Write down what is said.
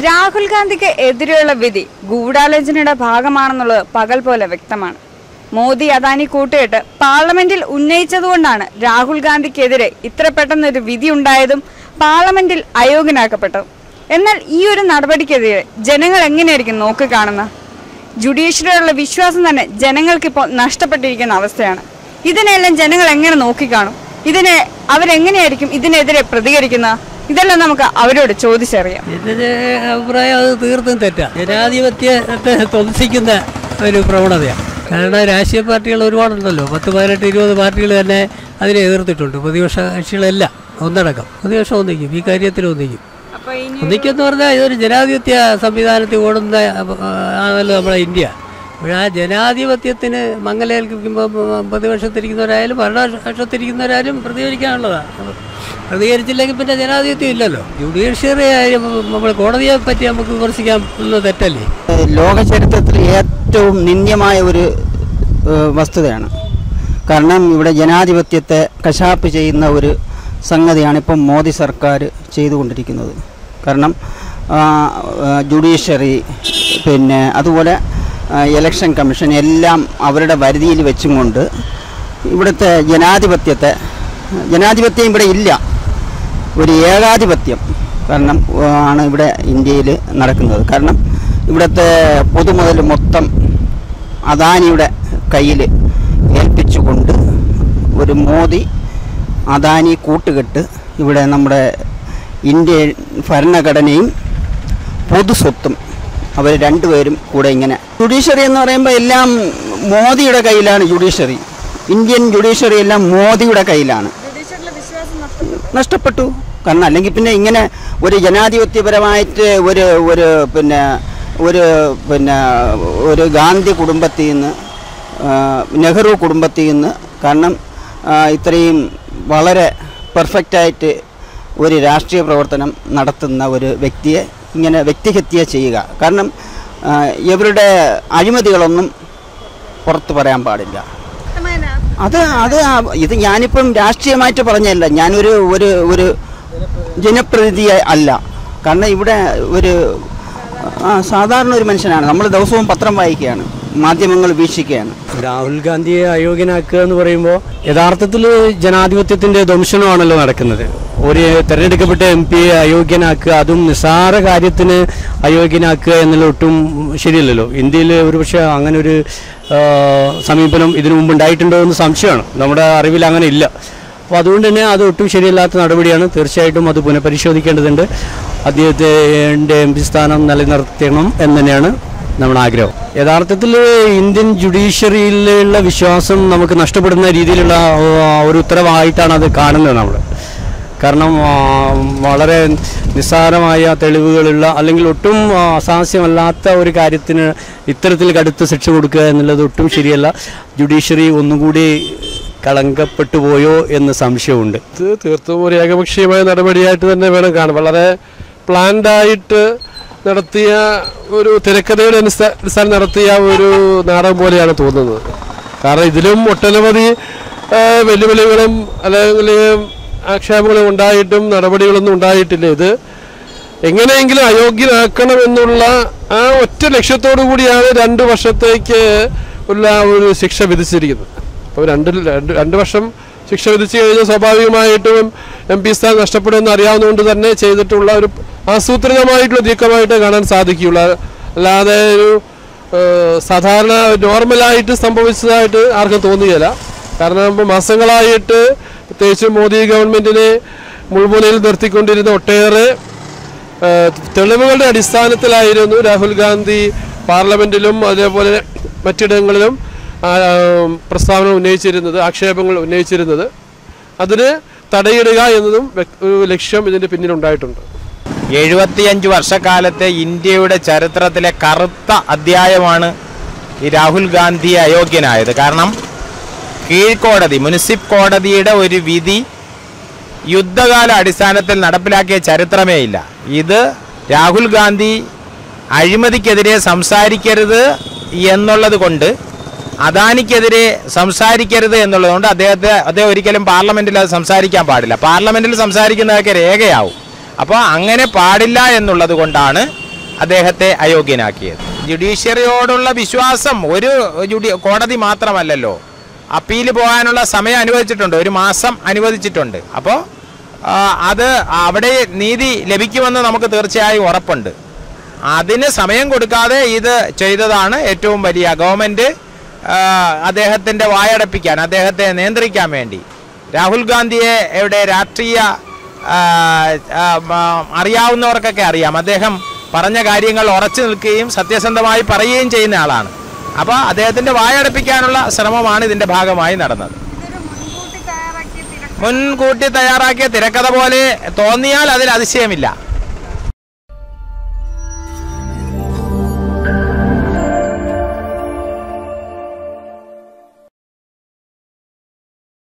രാഹുൽ ഗാന്ധിക്ക് എതിരെയുള്ള വിധി ഗൂഢാലോചനയുടെ ഭാഗമാണെന്നുള്ളത് പകൽ പോലെ വ്യക്തമാണ് മോദി അദാനി കൂട്ടുകെട്ട് പാർലമെന്റിൽ ഉന്നയിച്ചതുകൊണ്ടാണ് രാഹുൽ ഗാന്ധിക്കെതിരെ ഇത്ര പെട്ടെന്നൊരു വിധി ഉണ്ടായതും പാർലമെന്റിൽ അയോഗ്യനാക്കപ്പെട്ടതും എന്നാൽ ഈ ഒരു നടപടിക്കെതിരെ ജനങ്ങൾ എങ്ങനെയായിരിക്കും നോക്കിക്കാണുന്നത് ജുഡീഷ്യറിയുള്ള വിശ്വാസം തന്നെ ജനങ്ങൾക്കിപ്പോൾ നഷ്ടപ്പെട്ടിരിക്കുന്ന അവസ്ഥയാണ് ഇതിനെല്ലാം ജനങ്ങൾ എങ്ങനെ നോക്കിക്കാണും ഇതിനെ അവരെങ്ങനെയായിരിക്കും ഇതിനെതിരെ പ്രതികരിക്കുന്നത് ഇതെല്ലാം നമുക്ക് അവരോട് ചോദിച്ചറിയാം എൻ്റെ അഭിപ്രായം അത് തീർത്തും തെറ്റാണ് ജനാധിപത്യത്തെ തൊലസിക്കുന്ന ഒരു പ്രവണതയാണ് കാരണം രാഷ്ട്രീയ പാർട്ടികൾ ഒരുപാടുണ്ടല്ലോ പത്ത് പതിനെട്ട് ഇരുപത് പാർട്ടികൾ തന്നെ അതിനെ എതിർത്തിട്ടുണ്ട് പ്രതിപക്ഷ കക്ഷികളെല്ലാം ഒന്നടക്കം പ്രതിപക്ഷം ഒന്നിക്കും ഈ കാര്യത്തിൽ ഒന്നിക്കും അപ്പൊ ഇനി ഒന്നിക്കെന്ന് പറഞ്ഞാൽ ഇതൊരു ജനാധിപത്യ സംവിധാനത്തിൽ ഓടുന്ന ആ, ആണല്ലോ നമ്മുടെ ഇന്ത്യ അപ്പോൾ ആ ജനാധിപത്യത്തിന് മംഗലേൽക്കുമ്പോൾ പ്രതിപക്ഷത്തിരിക്കുന്നവരായാലും ഭരണപക്ഷത്തിരിക്കുന്നവരായാലും പ്രതികരിക്കാനുള്ളതാണ് അപ്പോൾ പ്രതികരിച്ചില്ലെങ്കിൽ പിന്നെ ജനാധിപത്യം ഇല്ലല്ലോ ജുഡീഷ്യറി ആയാലും നമ്മൾ കോടതിയെ പറ്റി നമുക്ക് വിമർശിക്കാൻ ഉള്ളത് തെറ്റല്ലേ ലോക ചരിത്രത്തിൽ ഏറ്റവും നിന്ദ്യമായ ഒരു ഏഹ്, വസ്തുതയാണ് കാരണം ഇവിടെ ജനാധിപത്യത്തെ കശാപ്പ് ചെയ്യുന്ന ഒരു സംഗതിയാണ് ഇപ്പം മോദി സർക്കാർ ചെയ്തുകൊണ്ടിരിക്കുന്നത് കാരണം ആ, ആ, ജുഡീഷ്യറി പിന്നെ അതുപോലെ ആ, ഇലക്ഷൻ കമ്മീഷൻ എല്ലാം അവരുടെ വരുതിയിൽ വെച്ചും കൊണ്ട് ഇവിടുത്തെ ജനാധിപത്യത്തെ ജനാധിപത്യം ഇവിടെ ഇല്ല ഒരു ഏകാധിപത്യം കാരണം ആ, ആണ് ഇവിടെ ഇന്ത്യയിൽ നടക്കുന്നത് കാരണം ഇവിടുത്തെ പൊതുമുതൽ മൊത്തം അദാനിയുടെ കയ്യിൽ ഏൽപ്പിച്ചുകൊണ്ട് ഒരു മോദി അദാനി കൂട്ടുകെട്ട് ഇവിടെ നമ്മുടെ ഇന്ത്യൻ ഭരണഘടനയും പൊതുസ്വത്തും അവർ രണ്ടുപേരും കൂടെ ഇങ്ങനെ ജുഡീഷ്യറി എന്ന് പറയുമ്പോൾ എല്ലാം മോദിയുടെ കയ്യിലാണ് ജുഡീഷ്യറി ഇന്ത്യൻ ജുഡീഷ്യറി എല്ലാം മോദിയുടെ കയ്യിലാണ് നഷ്ടപ്പെട്ടു കാരണം അല്ലെങ്കിൽ പിന്നെ ഇങ്ങനെ ഒരു ജനാധിപത്യപരമായിട്ട് ഒരു ഒരു പിന്നെ ഒരു പിന്നെ ഒരു ഗാന്ധി കുടുംബത്തിൽ നിന്ന് ആ, നെഹ്റു കുടുംബത്തിൽ നിന്ന് കാരണം ആ, ഇത്രയും വളരെ പെർഫെക്റ്റായിട്ട് ഒരു രാഷ്ട്രീയ പ്രവർത്തനം നടത്തുന്ന ഒരു വ്യക്തിയെ ഇങ്ങനെ വ്യക്തിഹത്യ ചെയ്യുക കാരണം ആ, ഇവരുടെ അഴിമതികളൊന്നും പുറത്ത് പറയാൻ പാടില്ല അത് അത് ആ- ഇത് ഞാനിപ്പം രാഷ്ട്രീയമായിട്ട് പറഞ്ഞല്ല ഞാനൊരു ഒരു ഒരു ജനപ്രതിനിധി അല്ല കാരണം ഇവിടെ ഒരു ആ, സാധാരണ ഒരു മനുഷ്യനാണ് നമ്മൾ ദിവസവും പത്രം വായിക്കുകയാണ് മാധ്യമങ്ങൾ വീക്ഷിക്കുകയാണ് രാഹുൽ ഗാന്ധിയെ അയോഗ്യനാക്കുക എന്ന് പറയുമ്പോൾ യഥാർത്ഥത്തിൽ ജനാധിപത്യത്തിന്റെ ധ്വംസനമാണല്ലോ നടക്കുന്നത് ഒരു തെരഞ്ഞെടുക്കപ്പെട്ട എം പിയെ അയോഗ്യനാക്കുക അതും നിസ്സാര കാര്യത്തിന് അയോഗ്യനാക്കുക എന്നുള്ള ഒട്ടും ശരിയല്ലല്ലോ ഇന്ത്യയിൽ ഒരുപക്ഷെ അങ്ങനെ ഒരു ആ, സമീപനം ഇതിനു മുമ്പ് ഉണ്ടായിട്ടുണ്ടോ എന്ന് സംശയമാണ് നമ്മുടെ അറിവിൽ അങ്ങനെ ഇല്ല അപ്പോൾ അതുകൊണ്ട് തന്നെ അത് ഒട്ടും ശരിയല്ലാത്ത നടപടിയാണ് തീർച്ചയായിട്ടും അത് പുനഃപരിശോധിക്കേണ്ടതുണ്ട് അദ്ദേഹത്തെ എം പി സ്ഥാനം നിലനിർത്തണം എന്ന് തന്നെയാണ് നമ്മുടെ ആഗ്രഹം യഥാർത്ഥത്തിൽ ഇന്ത്യൻ ജുഡീഷ്യറിയിലുള്ള വിശ്വാസം നമുക്ക് നഷ്ടപ്പെടുന്ന രീതിയിലുള്ള ആ, ഒരു ഉത്തരവായിട്ടാണ് അത് കാണുന്നത് നമ്മൾ കാരണം ആ, വളരെ നിസ്സാരമായ തെളിവുകളുള്ള അല്ലെങ്കിൽ ഒട്ടും ആ, അസാസ്യമല്ലാത്ത ഒരു കാര്യത്തിന് ഇത്തരത്തിൽ കടുത്ത ശിക്ഷ കൊടുക്കുക എന്നുള്ളത് ഒട്ടും ശരിയല്ല ജുഡീഷ്യറി ഒന്നുകൂടി കളങ്കപ്പെട്ടു പോയോ എന്ന് സംശയമുണ്ട് ഇത് തീർത്തും ഒരു ഏകപക്ഷീയമായ നടപടിയായിട്ട് തന്നെ വേണം കാണാൻ വളരെ പ്ലാൻഡ് ആയിട്ട് നടത്തിയ ഒരു തിരക്കഥയുടെ അനുസ- അടിസ്ഥാനം നടത്തിയ ഒരു നാടകം പോലെയാണ് തോന്നുന്നത് കാരണം ഇതിലും ഒട്ടനവധി ആ, വെല്ലുവിളികളും അല്ലെങ്കിൽ ആക്ഷേപങ്ങളും ഉണ്ടായിട്ടും നടപടികളൊന്നും ഉണ്ടായിട്ടില്ല ഇത് എങ്ങനെയെങ്കിലും അയോഗ്യനാക്കണം എന്നുള്ള ആ ഒറ്റ ലക്ഷ്യത്തോടു കൂടിയാണ് രണ്ട് വർഷത്തേക്ക് ഉള്ള ഒരു ശിക്ഷ വിധിച്ചിരിക്കുന്നത് അപ്പോൾ രണ്ട് രണ്ട് രണ്ട് വർഷം ശിക്ഷ വിധിച്ചു കഴിഞ്ഞാൽ സ്വാഭാവികമായിട്ടും എം പി സ്ഥാനം നഷ്ടപ്പെടുമെന്ന് അറിയാവുന്നതുകൊണ്ട് തന്നെ ചെയ്തിട്ടുള്ള ഒരു ആസൂത്രിതമായിട്ടുള്ള നീക്കമായിട്ട് കാണാൻ സാധിക്കുകയുള്ളൂ അല്ലാതെ ഒരു ഏഹ്, സാധാരണ നോർമലായിട്ട് സംഭവിച്ചതായിട്ട് ആർക്കും തോന്നുകയില്ല കാരണം ഇപ്പോൾ മാസങ്ങളായിട്ട് പ്രത്യേകിച്ച് മോദി ഗവൺമെൻറ്റിനെ മുൾമുനയിൽ നിർത്തിക്കൊണ്ടിരുന്ന ഒട്ടേറെ ഏഹ് തെളിവുകളുടെ അടിസ്ഥാനത്തിലായിരുന്നു രാഹുൽ ഗാന്ധി പാർലമെന്റിലും അതേപോലെ മറ്റിടങ്ങളിലും ആ, പ്രസ്താവന ഉന്നയിച്ചിരുന്നത് ആക്ഷേപങ്ങൾ ഉന്നയിച്ചിരുന്നത് അതിന് തടയിടുക എന്നതും വ്യക്- ഒരു ലക്ഷ്യം ഇതിന്റെ പിന്നിലുണ്ടായിട്ടുണ്ട് എഴുപത്തിയഞ്ച് വർഷക്കാലത്തെ ഇന്ത്യയുടെ ചരിത്രത്തിലെ കറുത്ത അധ്യായമാണ് ഈ രാഹുൽ ഗാന്ധി അയോഗ്യനായത് കാരണം കീഴ്ക്കോടതി മുനിസിപ്പ് കോടതിയുടെ ഒരു വിധി യുദ്ധകാല അടിസ്ഥാനത്തിൽ നടപ്പിലാക്കിയ ചരിത്രമേ ഇല്ല ഇത് രാഹുൽ ഗാന്ധി അഴിമതിക്കെതിരെ സംസാരിക്കരുത് എന്നുള്ളത് കൊണ്ട് അദാനിക്കെതിരെ സംസാരിക്കരുത് എന്നുള്ളതുകൊണ്ട് അദ്ദേഹത്തെ അദ്ദേഹം ഒരിക്കലും പാർലമെന്റിൽ അത് സംസാരിക്കാൻ പാടില്ല പാർലമെന്റിൽ സംസാരിക്കുന്നതൊക്കെ രേഖയാവും അപ്പോൾ അങ്ങനെ പാടില്ല എന്നുള്ളത് കൊണ്ടാണ് അദ്ദേഹത്തെ അയോഗ്യനാക്കിയത് ജുഡീഷ്യറിയോടുള്ള വിശ്വാസം ഒരു ജുഡി കോടതി മാത്രമല്ലല്ലോ അപ്പീൽ പോകാനുള്ള സമയം അനുവദിച്ചിട്ടുണ്ട് ഒരു മാസം അനുവദിച്ചിട്ടുണ്ട് അപ്പോൾ അത് അവിടെ നീതി ലഭിക്കുമെന്ന് നമുക്ക് തീർച്ചയായും ഉറപ്പുണ്ട് അതിന് സമയം കൊടുക്കാതെ ഇത് ചെയ്തതാണ് ഏറ്റവും വലിയ ഗവൺമെൻറ് അദ്ദേഹത്തിൻ്റെ വായടപ്പിക്കാൻ അദ്ദേഹത്തെ നിയന്ത്രിക്കാൻ വേണ്ടി രാഹുൽ ഗാന്ധിയെ എവിടെ രാഷ്ട്രീയ ആ, ആ, ആ, അറിയാവുന്നവർക്കൊക്കെ അറിയാം അദ്ദേഹം പറഞ്ഞ കാര്യങ്ങൾ ഉറച്ചു നിൽക്കുകയും സത്യസന്ധമായി പറയുകയും ചെയ്യുന്ന ആളാണ് അപ്പോൾ അദ്ദേഹത്തിൻ്റെ വായടപ്പിക്കാനുള്ള ശ്രമമാണ് ഇതിൻ്റെ ഭാഗമായി നടന്നത് മുൻകൂട്ടി തയ്യാറാക്കിയ തിരക്കഥ പോലെ തോന്നിയാൽ അതിൽ അതിശയമില്ല